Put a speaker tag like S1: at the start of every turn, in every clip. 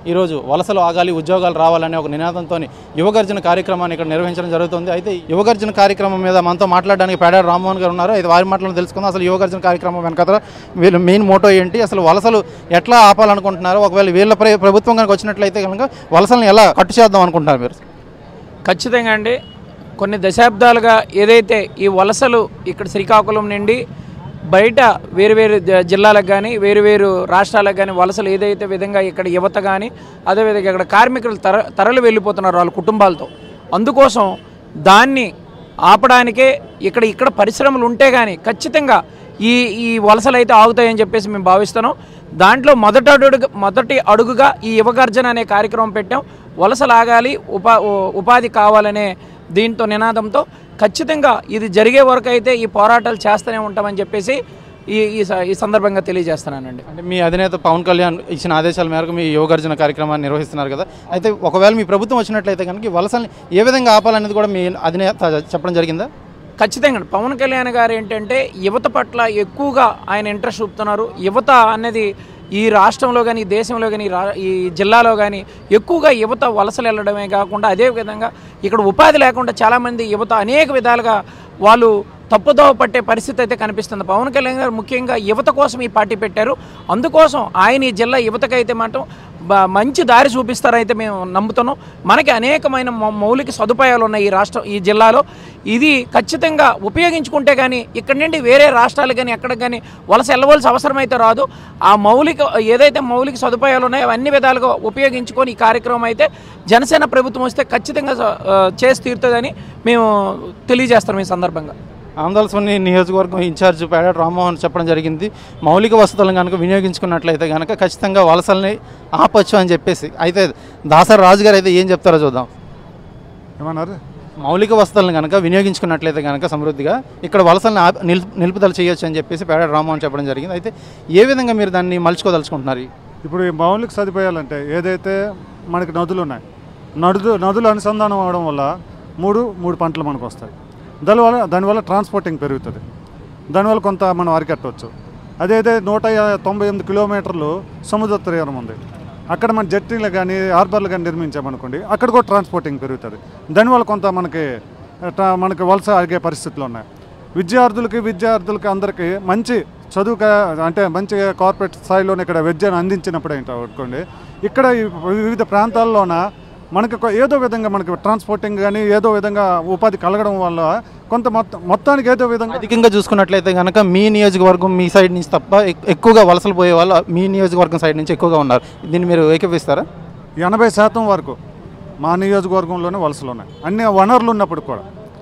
S1: ఈరోజు వలసలు ఆగాలి ఉద్యోగాలు రావాలనే ఒక నినాదంతో యువగర్జన కార్యక్రమాన్ని ఇక్కడ నిర్వహించడం జరుగుతుంది అయితే ఈ యువగర్జన కార్యక్రమం మీద మనతో మాట్లాడడానికి పేడారు రామ్మోహన్ గారు ఉన్నారు అయితే వారి మాటలను తెలుసుకుందాం అసలు యువగర్జన కార్యక్రమం వెనకాల వీళ్ళ మెయిన్ మోటో ఏంటి అసలు వలసలు ఎట్లా ఆపాలనుకుంటున్నారు ఒకవేళ వీళ్ళ ప్ర- ప్రభుత్వం కనుక వచ్చినట్లయితే కనుక వలసలను ఎలా కట్టు చేద్దాం అనుకుంటున్నారు మీరు
S2: ఖచ్చితంగా అండి కొన్ని దశాబ్దాలుగా ఏదైతే ఈ వలసలు ఇక్కడ శ్రీకాకుళం నుండి బయట వేరు వేరు జ- జిల్లాలకు కానీ వేరు వేరు రాష్ట్రాలకు కానీ వలసలు ఏదైతే విధంగా ఇక్కడ యువత కానీ అదేవిధంగా ఇక్కడ కార్మికులు తర తరలి వెళ్ళిపోతున్నారు వాళ్ళ కుటుంబాలతో అందుకోసం దాన్ని ఆపడానికే ఇక్కడ ఇక్కడ పరిశ్రమలు ఉంటే కానీ ఖచ్చితంగా ఈ ఈ వలసలు అయితే ఆగుతాయని చెప్పేసి మేము భావిస్తున్నాం దాంట్లో మొదటి అడుగు మొదటి అడుగుగా ఈ యువగర్జన అనే కార్యక్రమం పెట్టాం వలసలు ఆగాలి ఉపా ఉ- ఉపాధి కావాలనే దీంతో నినాదంతో ఖచ్చితంగా ఇది జరిగే వరకు అయితే ఈ పోరాటాలు చేస్తూనే ఉంటామని చెప్పేసి ఈ ఈ స- ఈ సందర్భంగా తెలియజేస్తున్నానండి
S1: అంటే మీ అధినేత పవన్ కళ్యాణ్ ఇచ్చిన ఆదేశాల మేరకు మీ యువగర్జన కార్యక్రమాన్ని నిర్వహిస్తున్నారు కదా అయితే ఒకవేళ మీ ప్రభుత్వం వచ్చినట్లయితే కనుక ఈ వలసల్ని ఏ విధంగా ఆపాలనేది కూడా మీ అధినేత చెప్పడం జరిగిందా
S2: ఖచ్చితంగా పవన్ కళ్యాణ్ గారు ఏంటంటే యువత పట్ల ఎక్కువగా ఆయన ఇంట్రెస్ట్ చూపుతున్నారు యువత అనేది ఈ రాష్ట్రంలో కానీ ఈ దేశంలో కానీ ఈ రా- ఈ జిల్లాలో కానీ ఎక్కువగా యువత వలసలు వెళ్ళడమే కాకుండా అదే విధంగా ఇక్కడ ఉపాధి లేకుండా చాలామంది యువత అనేక విధాలుగా వాళ్ళు తప్పుదోవ పట్టే పరిస్థితి అయితే కనిపిస్తుంది పవన్ కళ్యాణ్ గారు ముఖ్యంగా యువత కోసం ఈ పార్టీ పెట్టారు అందుకోసం ఆయన ఈ జిల్లా యువతకైతే మాత్రం బ- మంచి దారి చూపిస్తారైతే మేము నమ్ముతున్నాం మనకి అనేకమైన మౌ- మౌలిక సదుపాయాలు ఉన్నాయి ఈ రాష్ట్రం ఈ జిల్లాలో ఇది ఖచ్చితంగా ఉపయోగించుకుంటే కానీ ఇక్కడి నుండి వేరే రాష్ట్రాలు కానీ ఎక్కడికి కానీ వలస వెళ్ళవలసిన అవసరం అయితే రాదు ఆ మౌలిక ఏదైతే మౌలిక సదుపాయాలు ఉన్నాయో అవన్నీ విధాలుగా ఉపయోగించుకొని ఈ కార్యక్రమం అయితే జనసేన ప్రభుత్వం వస్తే ఖచ్చితంగా ఆ, చేసి తీరుతుందని మేము తెలియజేస్తున్నాం ఈ సందర్భంగా
S1: ఆంధ్రస్వామి నియోజకవర్గం ఇన్ఛార్జ్ పేడ రామ్మోహన్ చెప్పడం జరిగింది మౌలిక వసతులను కనుక వినియోగించుకున్నట్లయితే కనుక ఖచ్చితంగా వలసల్ని ఆపచ్చు అని చెప్పేసి అయితే దాసరి రాజు గారు అయితే ఏం చెప్తారో చూద్దాం
S3: ఏమన్నారు
S1: మౌలిక వసతులను కనుక వినియోగించుకున్నట్లయితే కనుక సమృద్ధిగా ఇక్కడ వలసల్ని ఆప- నిలుపు నిలుపుదల చేయొచ్చు అని చెప్పేసి పేడ రామ్మోహన్ చెప్పడం జరిగింది అయితే ఏ విధంగా మీరు దాన్ని మలుచుకోదలుచుకుంటున్నారు
S3: ఇప్పుడు ఈ మౌలిక సదుపాయాలంటే ఏదైతే మనకి నదులు ఉన్నాయి నదులు నదులు అనుసంధానం అవడం వల్ల మూడు మూడు పంటలు మనకు వస్తాయి దానివల్ల దానివల్ల ట్రాన్స్పోర్టింగ్ పెరుగుతుంది దానివల్ల కొంత మనం అరికట్టవచ్చు అదైతే నూట యా- తొంభై ఎనిమిది కిలోమీటర్లు సముద్ర తీరం ఉంది అక్కడ మన జట్టీలు కానీ హార్బర్లు కానీ నిర్మించామనుకోండి అక్కడ కూడా ట్రాన్స్పోర్టింగ్ పెరుగుతుంది దానివల్ల కొంత మనకి ట్రా- మనకి వలస ఆగే పరిస్థితులు ఉన్నాయి విద్యార్థులకి విద్యార్థులకి అందరికీ మంచి చదువు కా- అంటే మంచి కార్పొరేట్ స్థాయిలోనే ఇక్కడ విద్యను అందించినప్పుడు ఏంటో అనుకోండి ఇక్కడ ఈ వివిధ ప్రాంతాల్లోన మనకి ఒక- ఏదో విధంగా మనకి ట్రాన్స్పోర్టింగ్ కానీ ఏదో విధంగా ఉపాధి కలగడం వల్ల కొంత మొత్తం మొత్తానికి ఏదో విధంగా
S1: అధికంగా చూసుకున్నట్లయితే కనుక మీ నియోజకవర్గం మీ సైడ్ నుంచి తప్ప ఎక్- ఎక్కువగా వలసలు పోయే వాళ్ళు మీ నియోజకవర్గం సైడ్ నుంచి ఎక్కువగా ఉన్నారు దీన్ని మీరు ఏకీపిస్తారా
S3: ఎనభై శాతం వరకు మా నియోజకవర్గంలోనే వలసలు ఉన్నాయి అన్ని వనరులు ఉన్నప్పుడు కూడా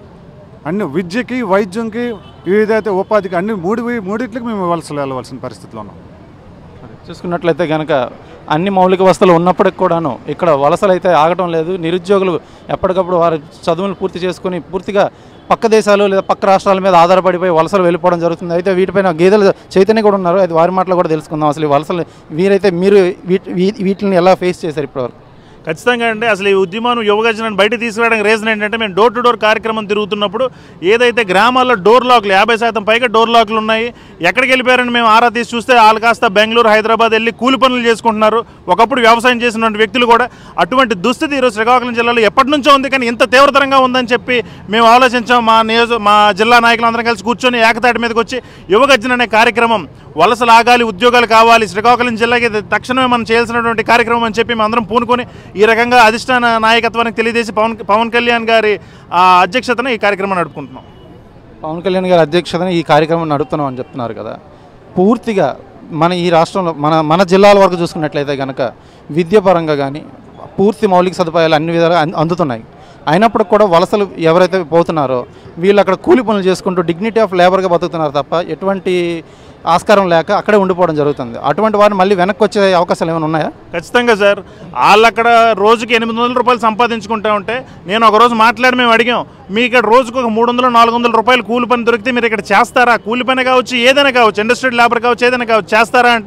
S3: అన్ని విద్యకి వైద్యంకి ఏదైతే ఉపాధికి అన్ని మూడు మూడిట్లకి మేము వలసలు వెళ్ళవలసిన పరిస్థితిలో ఉన్నాం
S1: చూసుకున్నట్లయితే కనుక అన్ని మౌలిక వసతులు ఉన్నప్పటికి కూడాను ఇక్కడ వలసలు అయితే ఆగటం లేదు నిరుద్యోగులు ఎప్పటికప్పుడు వారి చదువులు పూర్తి చేసుకుని పూర్తిగా పక్క దేశాలు లేదా పక్క రాష్ట్రాల మీద ఆధారపడిపోయి వలసలు వెళ్ళిపోవడం జరుగుతుంది అయితే వీటిపైన గేదెల చైతన్య కూడా ఉన్నారు అది వారి మాటలు కూడా తెలుసుకుందాం అసలు ఈ వలసలు వీరైతే మీరు వీటి వీ- వీటిని ఎలా ఫేస్ చేశారు ఇప్పటివరకు
S4: ఖచ్చితంగా అండి అసలు ఈ ఉద్యమం యువగజనని బయట తీసుకురావడానికి రీజన్ ఏంటంటే మేము డోర్ టు డోర్ కార్యక్రమం తిరుగుతున్నప్పుడు ఏదైతే గ్రామాల్లో డోర్ లాక్లు యాభై శాతం పైగా డోర్ లాక్లు ఉన్నాయి ఎక్కడికి వెళ్ళిపోయారని మేము ఆరా తీసి చూస్తే వాళ్ళు కాస్త బెంగళూరు హైదరాబాద్ వెళ్ళి కూలి పనులు చేసుకుంటున్నారు ఒకప్పుడు వ్యవసాయం చేసినటువంటి వ్యక్తులు కూడా అటువంటి దుస్థితి ఈరోజు శ్రీకాకుళం జిల్లాలో ఎప్పటి నుంచో ఉంది కానీ ఇంత తీవ్రతరంగా ఉందని చెప్పి మేము ఆలోచించాం మా నియోజక మా జిల్లా నాయకులందరం కలిసి కూర్చొని ఏకతాటి మీదకి వచ్చి యువగర్జన అనే కార్యక్రమం వలసలు ఆగాలి ఉద్యోగాలు కావాలి శ్రీకాకుళం జిల్లాకి ఇది తక్షణమే మనం చేయాల్సినటువంటి కార్యక్రమం అని చెప్పి మేము అందరం పూనుకొని ఈ రకంగా అధిష్టాన నాయకత్వానికి తెలియజేసి పవన్ పవన్ కళ్యాణ్ గారి ఆ, అధ్యక్షతన ఈ కార్యక్రమం నడుపుకుంటున్నాం
S1: పవన్ కళ్యాణ్ గారి అధ్యక్షతన ఈ కార్యక్రమం నడుపుతున్నాం అని చెప్తున్నారు కదా పూర్తిగా మన ఈ రాష్ట్రంలో మన మన జిల్లాల వరకు చూసుకున్నట్లయితే కనుక విద్య పరంగా కానీ పూర్తి మౌలిక సదుపాయాలు అన్ని విధాలుగా అన్- అందుతున్నాయి అయినప్పటికి కూడా వలసలు ఎవరైతే పోతున్నారో వీళ్ళు అక్కడ కూలి పనులు చేసుకుంటూ డిగ్నిటీ ఆఫ్ లేబర్గా బతుకుతున్నారు తప్ప ఎటువంటి ఆస్కారం లేక అక్కడే ఉండిపోవడం జరుగుతుంది అటువంటి వారిని మళ్ళీ వెనక్కి వచ్చే అవకాశాలు ఏమైనా ఉన్నాయా
S4: ఖచ్చితంగా సార్ వాళ్ళు అక్కడ రోజుకి ఎనిమిది వందల రూపాయలు సంపాదించుకుంటా ఉంటే నేను ఒక రోజు మాట్లాడి మేము అడిగాం మీ ఇక్కడ రోజుకు ఒక మూడు వందలు నాలుగు వందల రూపాయలు కూలి పని దొరికితే మీరు ఇక్కడ చేస్తారా కూలి పని కావచ్చు ఏదైనా కావచ్చు ఇండస్ట్రియల్ లేబర్ కావచ్చు ఏదైనా కావచ్చు చేస్తారా అంటే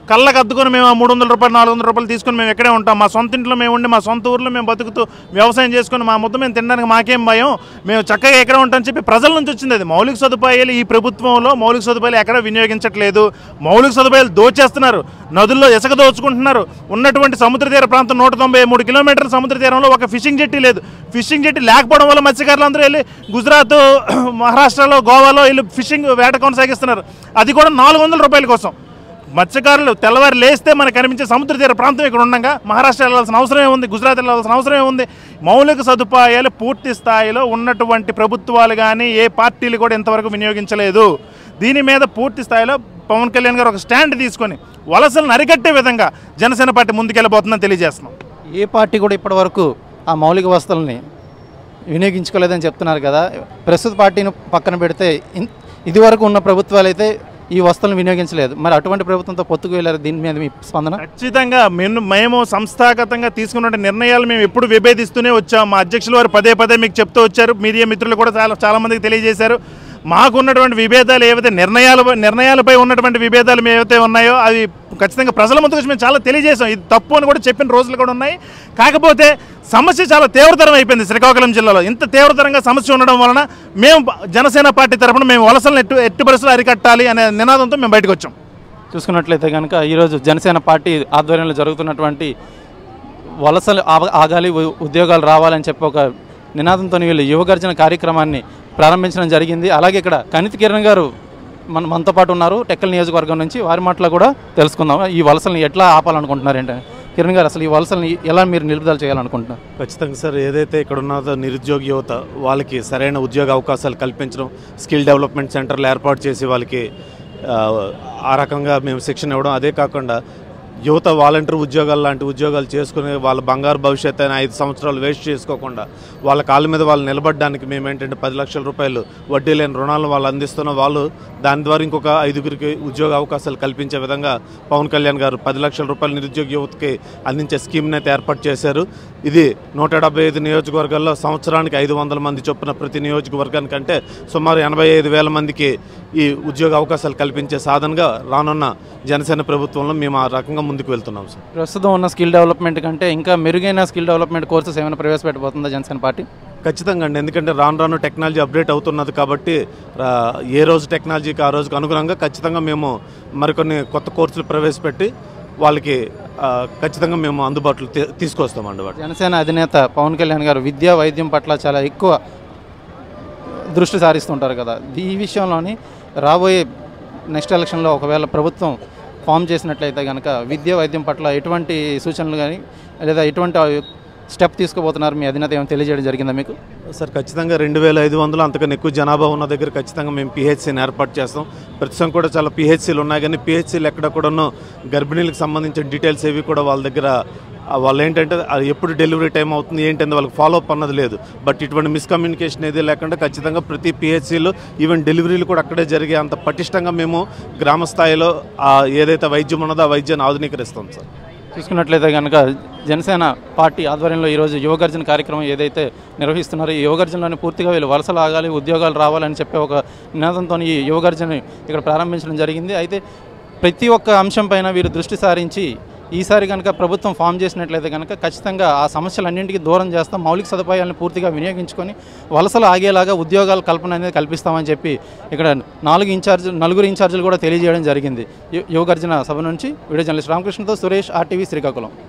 S4: కళ్ళకు అద్దుకొని మేము ఆ మూడు వందల రూపాయలు నాలుగు వందల రూపాయలు తీసుకొని మేము ఎక్కడే ఉంటాం మా సొంత ఇంట్లో మేము ఉండి మా సొంత ఊర్లో మేము బతుకుతూ వ్యవసాయం చేసుకొని మా ముద్ద మేము తినడానికి మాకేం భయం మేము చక్కగా ఎక్కడ ఉంటామని చెప్పి ప్రజల నుంచి వచ్చింది అది మౌలిక సదుపాయాలు ఈ ప్రభుత్వంలో మౌలిక సదుపాయాలు ఎక్కడ వినియోగించట్లేదు మౌలిక సదుపాయాలు దోచేస్తున్నారు నదుల్లో ఇసుక దోచుకుంటున్నారు ఉన్నటువంటి సముద్ర తీర ప్రాంతం నూట తొంభై మూడు కిలోమీటర్ల సముద్ర తీరంలో ఒక ఫిషింగ్ జెట్టి లేదు ఫిషింగ్ జెట్టి లేకపోవడం వల్ల మత్స్యకారులు అందరూ వెళ్ళి గుజరాత్ మహారాష్ట్రలో గోవాలో వీళ్ళు ఫిషింగ్ వేట కొనసాగిస్తున్నారు అది కూడా నాలుగు వందల రూపాయల కోసం మత్స్యకారులు తెల్లవారు లేస్తే మనకు కనిపించే సముద్ర తీర ప్రాంతం ఇక్కడ ఉండగా మహారాష్ట్ర వెళ్ళాల్సిన అవసరం ఏముంది గుజరాత్ వెళ్ళాల్సిన అవసరం ఏముంది మౌలిక సదుపాయాలు పూర్తి స్థాయిలో ఉన్నటువంటి ప్రభుత్వాలు కానీ ఏ పార్టీలు కూడా ఇంతవరకు వినియోగించలేదు దీని మీద పూర్తి స్థాయిలో పవన్ కళ్యాణ్ గారు ఒక స్టాండ్ తీసుకొని వలసలను అరికట్టే విధంగా జనసేన పార్టీ ముందుకెళ్ళబోతుందని తెలియజేస్తున్నాం
S1: ఏ పార్టీ కూడా ఇప్పటివరకు ఆ మౌలిక వసతుల్ని వినియోగించుకోలేదని చెప్తున్నారు కదా ప్రస్తుత పార్టీని పక్కన పెడితే ఇన్- ఇదివరకు ఉన్న ప్రభుత్వాలు అయితే ఈ వస్తువులను వినియోగించలేదు మరి అటువంటి ప్రభుత్వంతో పొత్తుకు వెళ్ళారు దీని మీద మీ స్పందన
S4: ఖచ్చితంగా మేము మేము సంస్థాగతంగా తీసుకున్న నిర్ణయాలు మేము ఎప్పుడు విభేదిస్తూనే వచ్చాం మా అధ్యక్షులు వారు పదే పదే మీకు చెప్తూ వచ్చారు మీడియా మిత్రులు కూడా చాలా చాలా మందికి తెలియజేశారు మాకున్నటువంటి విభేదాలు ఏవైతే నిర్ణయాల నిర్ణయాలపై ఉన్నటువంటి విభేదాలు ఏవైతే ఉన్నాయో అవి ఖచ్చితంగా ప్రజల ముందుకు వచ్చి మేము చాలా తెలియజేసాం ఇది తప్పు అని కూడా చెప్పిన రోజులు కూడా ఉన్నాయి కాకపోతే సమస్య చాలా తీవ్రతరం అయిపోయింది శ్రీకాకుళం జిల్లాలో ఇంత తీవ్రతరంగా సమస్య ఉండడం వలన మేము జనసేన పార్టీ తరఫున మేము వలసలను ఎట్టు ఎట్టి పరిస్థితులు అరికట్టాలి అనే నినాదంతో మేము బయటకు వచ్చాం
S1: చూసుకున్నట్లయితే కనుక ఈరోజు జనసేన పార్టీ ఆధ్వర్యంలో జరుగుతున్నటువంటి వలసలు ఆగ- ఆగాలి ఉ- ఉద్యోగాలు రావాలని చెప్పి ఒక నినాదంతో వీళ్ళు యువగర్జన కార్యక్రమాన్ని ప్రారంభించడం జరిగింది అలాగే ఇక్కడ కనితి కిరణ్ గారు మన మనతో పాటు ఉన్నారు టెక్కల్ నియోజకవర్గం నుంచి వారి మాటలో కూడా తెలుసుకుందాం ఈ వలసల్ని ఎట్లా ఆపాలనుకుంటున్నారు ఏంటంటే కిరణ్ గారు అసలు ఈ వలసల్ని ఎలా మీరు నిలుపుదల చేయాలనుకుంటున్నారు
S5: ఖచ్చితంగా సార్ ఏదైతే ఇక్కడ ఉన్నదో నిరుద్యోగ యువత వాళ్ళకి సరైన ఉద్యోగ అవకాశాలు కల్పించడం స్కిల్ డెవలప్మెంట్ సెంటర్లు ఏర్పాటు చేసి వాళ్ళకి ఆ, ఆ రకంగా మేము శిక్షణ ఇవ్వడం అదే కాకుండా యువత వాలంటీర్ ఉద్యోగాలు లాంటి ఉద్యోగాలు చేసుకుని వాళ్ళ బంగారు భవిష్యత్తు అయిన ఐదు సంవత్సరాలు వేస్ట్ చేసుకోకుండా వాళ్ళ కాళ్ళ మీద వాళ్ళు నిలబడడానికి మేము ఏంటంటే పది లక్షల రూపాయలు వడ్డీ లేని రుణాలను వాళ్ళు అందిస్తున్న వాళ్ళు దాని ద్వారా ఇంకొక ఐదుగురికి ఉద్యోగ అవకాశాలు కల్పించే విధంగా పవన్ కళ్యాణ్ గారు పది లక్షల రూపాయలు నిరుద్యోగ యువతకి అందించే స్కీమ్ని అయితే ఏర్పాటు చేశారు ఇది నూట డెబ్బై ఐదు నియోజకవర్గాల్లో సంవత్సరానికి ఐదు వందల మంది చొప్పున ప్రతి నియోజకవర్గానికంటే సుమారు ఎనభై ఐదు వేల మందికి ఈ ఉద్యోగ అవకాశాలు కల్పించే సాధనగా రానున్న జనసేన ప్రభుత్వంలో మేము ఆ రకంగా ముందుకు వెళ్తున్నాం సార్
S1: ప్రస్తుతం ఉన్న స్కిల్ డెవలప్మెంట్ కంటే ఇంకా మెరుగైన స్కిల్ డెవలప్మెంట్ కోర్సెస్ ఏమైనా ప్రవేశపెట్టబోతుందా జనసేన పార్టీ
S5: ఖచ్చితంగా అండి ఎందుకంటే రాను రాను టెక్నాలజీ అప్డేట్ అవుతున్నది కాబట్టి ఆ, ఏ రోజు టెక్నాలజీకి ఆ రోజుకి అనుగుణంగా ఖచ్చితంగా మేము మరికొన్ని కొత్త కోర్సులు ప్రవేశపెట్టి వాళ్ళకి ఆ, ఖచ్చితంగా మేము అందుబాటులో తీ- తీసుకొస్తామండి వాటి
S1: జనసేన అధినేత పవన్ కళ్యాణ్ గారు విద్యా వైద్యం పట్ల చాలా ఎక్కువ దృష్టి సారిస్తుంటారు కదా ఈ విషయంలోని రాబోయే నెక్స్ట్ ఎలక్షన్లో ఒకవేళ ప్రభుత్వం ఫామ్ చేసినట్లయితే కనుక విద్యా వైద్యం పట్ల ఎటువంటి సూచనలు కానీ లేదా ఎటువంటి స్టెప్ తీసుకోబోతున్నారు మీ అధినేత ఏమైనా తెలియజేయడం జరిగిందా మీకు
S5: సార్ ఖచ్చితంగా రెండు వేల ఐదు వందలు అంతకన్నా ఎక్కువ జనాభా ఉన్న దగ్గర ఖచ్చితంగా మేము పిహెచ్సిని ఏర్పాటు చేస్తాం ప్రస్తుతం కూడా చాలా పిహెచ్సీలు ఉన్నాయి కానీ పిహెచ్సీలు ఎక్కడ కూడాను గర్భిణీలకు సంబంధించిన డీటెయిల్స్ ఏవి కూడా వాళ్ళ దగ్గర ఆ, వాళ్ళు ఏంటంటే అది ఎప్పుడు డెలివరీ టైం అవుతుంది ఏంటంటే వాళ్ళకి ఫాలో అప్ అన్నది లేదు బట్ ఇటువంటి మిస్కమ్యూనికేషన్ ఏది లేకుండా ఖచ్చితంగా ప్రతి పిహెచ్సిలో ఈవెన్ డెలివరీలు కూడా అక్కడే జరిగే అంత పటిష్టంగా మేము గ్రామ స్థాయిలో ఆ ఏదైతే వైద్యం ఉన్నదో ఆ వైద్యాన్ని ఆధునీకరిస్తాం సార్
S1: చూసుకున్నట్లయితే కనుక జనసేన పార్టీ ఆధ్వర్యంలో ఈరోజు యువగర్జన కార్యక్రమం ఏదైతే నిర్వహిస్తున్నారో ఈ యువగర్జనలోని పూర్తిగా వీళ్ళు వలసలు ఆగాలి ఉద్యోగాలు రావాలని చెప్పే ఒక నినాదంతో ఈ యువగర్జన ఇక్కడ ప్రారంభించడం జరిగింది అయితే ప్రతి ఒక్క అంశం పైన వీరు దృష్టి సారించి ఈసారి కనుక ప్రభుత్వం ఫామ్ చేసినట్లయితే కనుక ఖచ్చితంగా ఆ సమస్యలన్నింటికీ దూరం చేస్తాం మౌలిక సదుపాయాలను పూర్తిగా వినియోగించుకొని వలసలు ఆగేలాగా ఉద్యోగాల కల్పన అనేది కల్పిస్తామని చెప్పి ఇక్కడ నాలుగు ఇన్ఛార్జ్ నలుగురు ఇన్ఛార్జీలు కూడా తెలియజేయడం జరిగింది యు- యువగర్జన సభ నుంచి వీడియో జర్నలిస్ట్ రామకృష్ణతో సురేష్ ఆర్టీవీ శ్రీకాకుళం